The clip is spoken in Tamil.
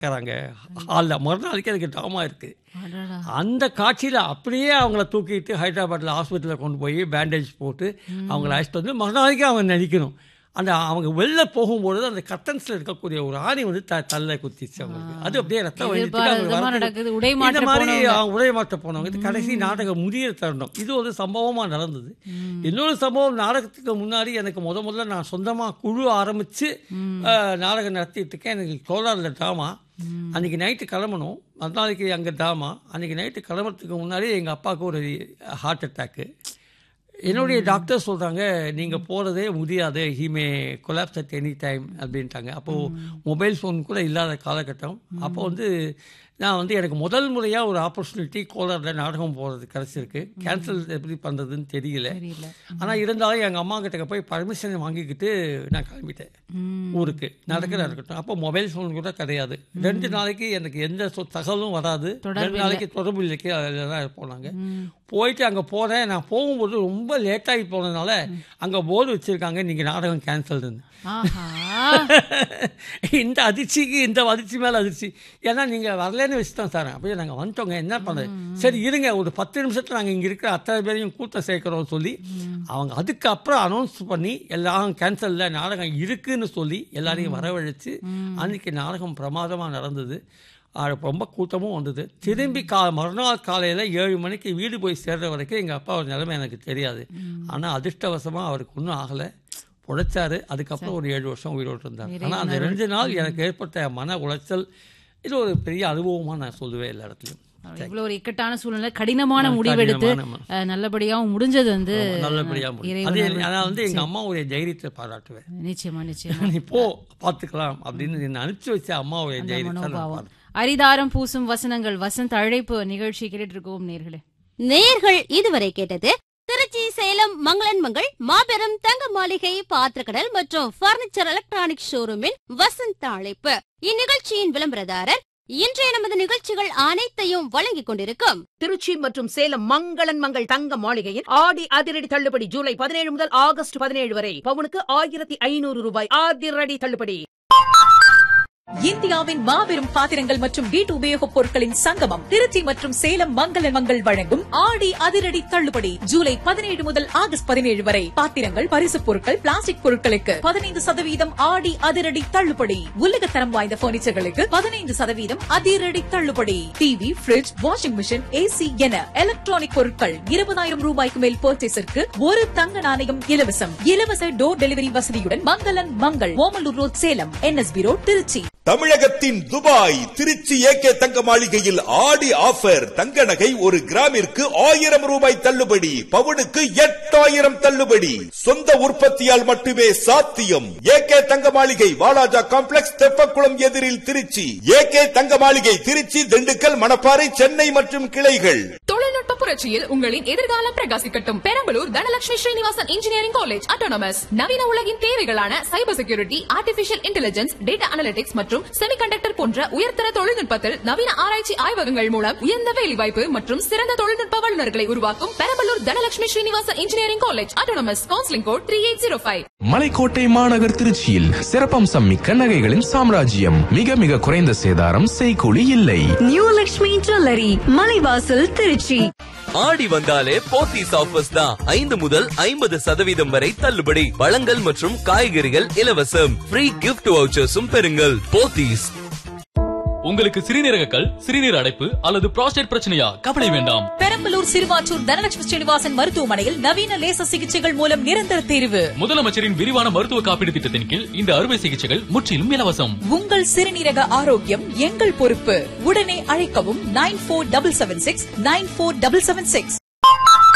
இருக்கிறாங்க ஹாலில் மறுநாளைக்கு அதுக்கு ட்ராமா இருக்குது அடடா. அந்த காட்சியில் அப்படியே அவங்கள தூக்கிட்டு ஹைதராபாத்தில் ஹாஸ்பிட்டலில் கொண்டு போய் பேண்டேஜ் போட்டு அவங்கள அழைச்சிட்டு வந்து மறுநாளைக்கு அவங்க நடிக்கணும் அந்த அவங்க வெளில போகும்பொழுது அந்த கட்டன்ஸில் இருக்கக்கூடிய ஒரு ஆணி வந்து த தள்ள குத்திச்சு அவங்களுக்கு அது அப்படியே ரத்தம் வழிஞ்சிட்டு அவங்க எதிர்பாராதமா வரது- நடக்குது. உடை இந்த மாற்ற மாதிரி போனவங்க. அவங்க உடை மாற்ற போனவங்க இது கடைசி நாடகம் முடியிற தருணம் இது ஒரு சம்பவமாக நடந்தது இன்னொரு சம்பவம் நாடகத்துக்கு முன்னாடி எனக்கு முத முதல்ல நான் சொந்தமாக குழு ஆரம்பித்து நாடகம் நடத்திட்டு இருக்கேன் எனக்கு கோலாரில் ட்ராமா அன்றைக்கி நைட்டு கிளம்பணும் மறுநாளைக்கு அங்கே ட்ராமா அன்றைக்கி நைட்டு கிளம்புறதுக்கு முன்னாடி எங்கள் அப்பாவுக்கு ஒரு ஹார்ட் அட்டாக்கு என்னுடைய டாக்டர் சொல்கிறாங்க நீங்கள் போகிறதே முடியாது he may collapse at any time அப்படின்ட்டாங்க அப்போது மொபைல் ஃபோன் கூட இல்லாத காலகட்டம் அப்போ வந்து நான் வந்து எனக்கு முதல் முறையாக ஒரு ஆப்பர்ச்சுனிட்டி கோலாரில் நாடகம் போகிறது கிடச்சிருக்கு கேன்சல் எப்படி பண்ணுறதுன்னு தெரியல தெரியல ஆனால் இருந்தாலும் எங்கள் அம்மா கிட்ட போய் பர்மிஷன் வாங்கிக்கிட்டு நான் கிளம்பிட்டேன் ஊருக்கு நடக்கிற இருக்கட்டும் அப்போ மொபைல் ஃபோன் கூட கிடையாது ரெண்டு நாளைக்கு எனக்கு எந்த சொ- தகவலும் வராது ரெண்டு நாளைக்கு தொடர்பு இல்லைக்கு அதில் தான் இருப்போம் நாங்கள் போயிட்டு அங்கே போகிறேன் நான் போகும்போது ரொம்ப லேட்டாகி போனதுனால அங்கே போர்டு வச்சுருக்காங்க நீங்கள் நாடகம் கேன்சல்டுன்னு ஆஹா இந்த அதிர்ச்சிக்கு இந்த அதிர்ச்சி மேலே அதிர்ச்சி ஏன்னா நீங்கள் வரலன்னு வச்சு தான் சார் அப்படியே நாங்கள் வந்துட்டோங்க என்ன பண்ணுறது சரி இருங்க ஒரு பத்து நிமிஷத்தில் நாங்கள் இங்கே இருக்கிற அத்தனை பேரையும் கூட்டம் சேர்க்குறோம் சொல்லி அவங்க அதுக்கப்புறம் அனௌன்ஸ் பண்ணி எல்லாம் கேன்சலில் நாடகம் இருக்குன்னு சொல்லி எல்லாரையும் வரவழைச்சு அன்னைக்கு நாடகம் பிரமாதமாக நடந்தது அது ரொம்ப கூட்டமும் வந்தது திரும்பி கா மறுநாள் காலையில் ஏழு மணிக்கு வீடு போய் சேர்ற வரைக்கும் எங்கள் அப்பா நிலைமை எனக்கு தெரியாது ஆனால் அதிர்ஷ்டவசமாக அவருக்கு ஒன்றும் ஆகலை உழைச்சாரு அதுக்கப்புறம் ஒரு ஏழு வருஷம் உயிரோடு இருந்தார் ஆனால் அந்த ரெண்டு நாள் எனக்கு ஏற்பட்ட மன உளைச்சல் இது ஒரு பெரிய அனுபவமாக நான் சொல்லுவேன் எல்லா இடத்துலையும் இவ்வளவு ஒரு இக்கட்டான சூழ்நிலை கடினமான முடிவெடுத்து கடினமான அஹ், நல்லபடியாவும் முடிஞ்சது வந்து நல்லபடியாக முடியும் இறைவன் அது நான் வந்து எங்கள் அம்மாவுடைய தைரியத்தை பாராட்டுவேன் நிச்சயமா நிச்சயமா நீ போ பார்த்துக்கலாம் அப்படின்னு என்னை அனுப்பிச்சு வச்ச அம்மாவுடைய தைரியத்தை நான் மனோபாவம் பாராட்டுவேன். அரிதாரம் பூசும் வசனங்கள் வசந்த் அழைப்பு நிகழ்ச்சி கேட்டுட்டு இருக்கோம் நேர்களே நேர்கள் இதுவரை கேட்டது திருச்சி சேலம் மங்களன் மங்கள் மாபெரும் தங்க மாளிகை பாத்திரக்கடல் மற்றும் பர்னிச்சர் எலக்ட்ரானிக் ஷோரூமின் வசந்த அழைப்பு இந்நிகழ்ச்சியின் விளம்பரதாரர் இன்றைய நமது நிகழ்ச்சிகள் அனைத்தையும் வழங்கிக் கொண்டிருக்கும் திருச்சி மற்றும் சேலம் மங்களன் மங்கள் தங்க மாளிகையில் ஆடி அதிரடி தள்ளுபடி ஜூலை பதினேழு முதல் ஆகஸ்ட் பதினேழு வரை பவுனுக்கு ஆயிரத்தி ஐநூறு ரூபாய் அதிரடி தள்ளுபடி இந்தியாவின் மாபெரும் பாத்திரங்கள் மற்றும் வீட்டு உபயோகப் பொருட்களின் சங்கமம் திருச்சி மற்றும் சேலம் மங்கள மங்கள் வழங்கும் ஆடி அதிரடி தள்ளுபடி ஜூலை பதினேழு முதல் ஆகஸ்ட் பதினேழு வரை பாத்திரங்கள் பரிசுப் பொருட்கள் பிளாஸ்டிக் பொருட்களுக்கு பதினைந்து சதவீதம் ஆடி அதிரடி தள்ளுபடி உலகத்தரம் வாய்ந்த பர்னிச்சர்களுக்கு பதினைந்து சதவீதம் அதிரடி தள்ளுபடி TV fridge washing machine AC என எலக்ட்ரானிக் பொருட்கள் இருபதாயிரம் ரூபாய்க்கு மேல் பர்ச்சேஸிற்கு ஒரு தங்க நாணயம் இலவசம் இலவச டோர் டெலிவரி வசதியுடன் Mangalan Mangal Omalur road Salem NSB road Trichy தமிழகத்தின் துபாய் திருச்சி ஏகே தங்க மாளிகையில் ஆடி ஆஃபர் தங்க நகை ஒரு கிராமிற்கு ஆயிரம் ரூபாய் தள்ளுபடி பவுனுக்கு எட்டாயிரம் தள்ளுபடி சொந்த உற்பத்தியால் மட்டுமே சாத்தியம் ஏகே தங்க மாளிகை வாலாஜா காம்ப்ளெக்ஸ் தெப்பக்குளம் எதிரில் திருச்சி ஏகே தங்க மாளிகை திருச்சி திண்டுக்கல் மணப்பாறை சென்னை மற்றும் கிளைகள் தொழில்நுட்ப புரட்சியில் உங்களின் எதிர்காலம் பிரகாசிக்கட்டும் Perambalur Dhanalakshmi Srinivasan engineering college autonomous நவீன உலகின் தேவைகளான cyber security artificial intelligence data analytics மற்றும் செமிகண்டக்டர் போன்ற உயர்தர தொழில்நுட்பத்தில் நவீன ஆராய்ச்சி ஆய்வகங்கள் மூலம் உயர்ந்த வேலைவாய்ப்பு மற்றும் சிறந்த தொழில்நுட்ப வல்லுநர்களை உருவாக்கும் Perambalur Dhanalakshmi Srinivasan engineering college autonomous counselling code three eight zero five Malaikottai மாநகர் திருச்சியில் சிறப்பம்சம் மிக்க நகைகளின் சாம்ராஜ்யம் மிக மிக குறைந்த சேதாரம் செய்கூலி இல்லை நியூ லக்ஷ்மி ஜுவல்லரி மலைவாசல் திருச்சி ஆடி வந்தாலே போத்தீஸ் ஆஃபர்ஸ் தான் ஐந்து முதல் ஐம்பது சதவீதம் வரை தள்ளுபடி பழங்கள் மற்றும் காய்கறிகள் இலவசம் ஃப்ரீ கிஃப்ட் வவுச்சர்ஸும் பெறுங்கள் போத்தீஸ் உங்களுக்கு சிறுநீரக கல் சிறுநீர் அடைப்பு அல்லது புரோஸ்டேட் பிரச்சனையா கவலை வேண்டாம் பெரம்பலூர் சிறுவாச்சூர் தனலட்சுமி ஸ்ரீனிவாசன் மருத்துவமனையில் நவீன லேசர் சிகிச்சைகள் மூலம் நிரந்தர தீர்வு முதலமைச்சரின் விரிவான மருத்துவ காப்பீடு திட்டத்தின் கீழ் இந்த அறுவை சிகிச்சைகள் முற்றிலும் இலவசம் உங்கள் சிறுநீரக ஆரோக்கியம் எங்கள் பொறுப்பு உடனே அழைக்கவும் nine four double seven six nine four double seven six